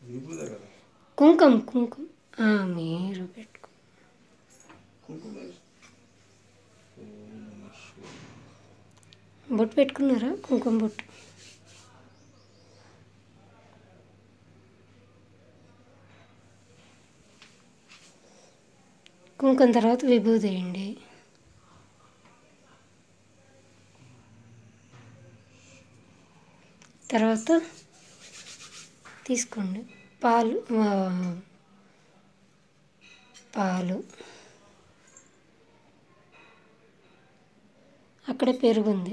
విభూదే కదా కుంకుమ కుంకుమ ఆ, మీరు పెట్టుకో కుంకుమ బొట్టు పెట్టుకున్నారా కుంకుమ బొట్టు కుంకుమ తర్వాత విభూది వేయండి తర్వాత తీసుకోండి పాలు ఆ, పాలు అక్కడే పెరుగుంది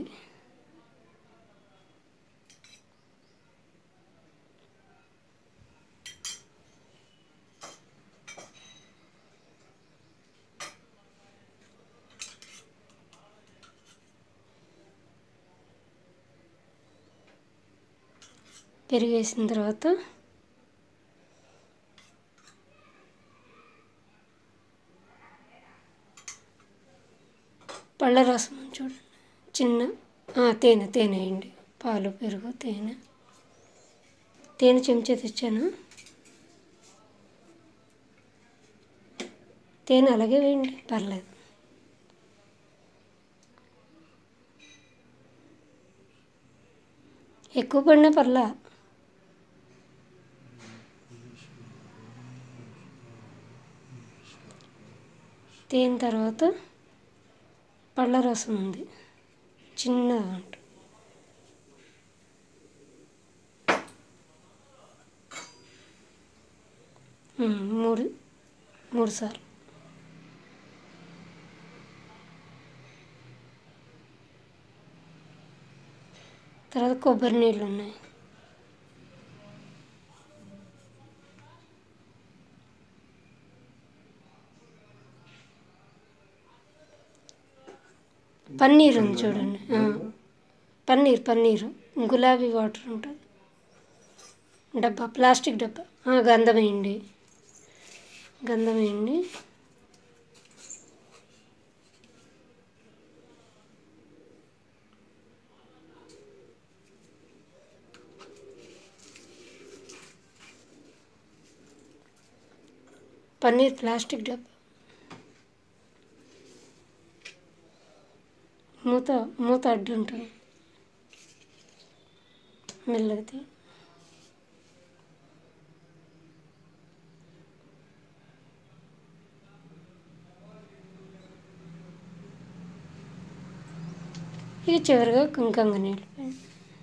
పెరుగు వేసిన తర్వాత పళ్ళ రసం చూడండి చిన్న ఆ, తేనె తేనె వేయండి పాలు పెరుగు తేనె తేనె చెంచా తెచ్చాను తేనె అలాగే వేయండి పర్లేదు ఎక్కువ పడినా పర్లా తేనె తర్వాత పళ్ళ రసం ఉంది చిన్న దాంట్లో ఉమ్, మూడు మూడు సార్లు తర్వాత కొబ్బరి నీళ్ళు ఉన్నాయి పన్నీర్ ఉంది చూడండి ఆ. పన్నీర్ పన్నీరు గులాబీ వాటర్ ఉంటుంది డబ్బా ప్లాస్టిక్ డబ్బా ఆ, గంధం వేయండి గంధం వేయండి పన్నీర్ ప్లాస్టిక్ డబ్బా మూత మూత అడ్డు ఉంటుంది మెల్లగా తీ ఇక చివరిగా కుంకంగ నీళ్ళు పోయండి.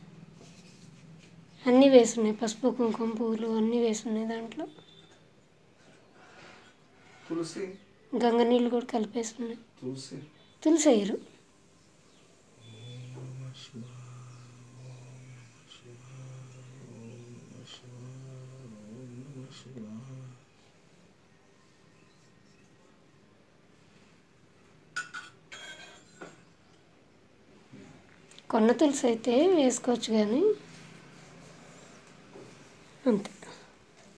అన్నీ వేసున్నాయి పసుపు కుంకుమ పువ్వులు అన్నీ వేసున్నాయి దాంట్లో తులసి గంగ నీళ్ళు కూడా కలిపేస్తున్నాయి తులసి తులసి వేయరు కొన్న తులసి అయితే వేసుకోవచ్చు కానీ అంతే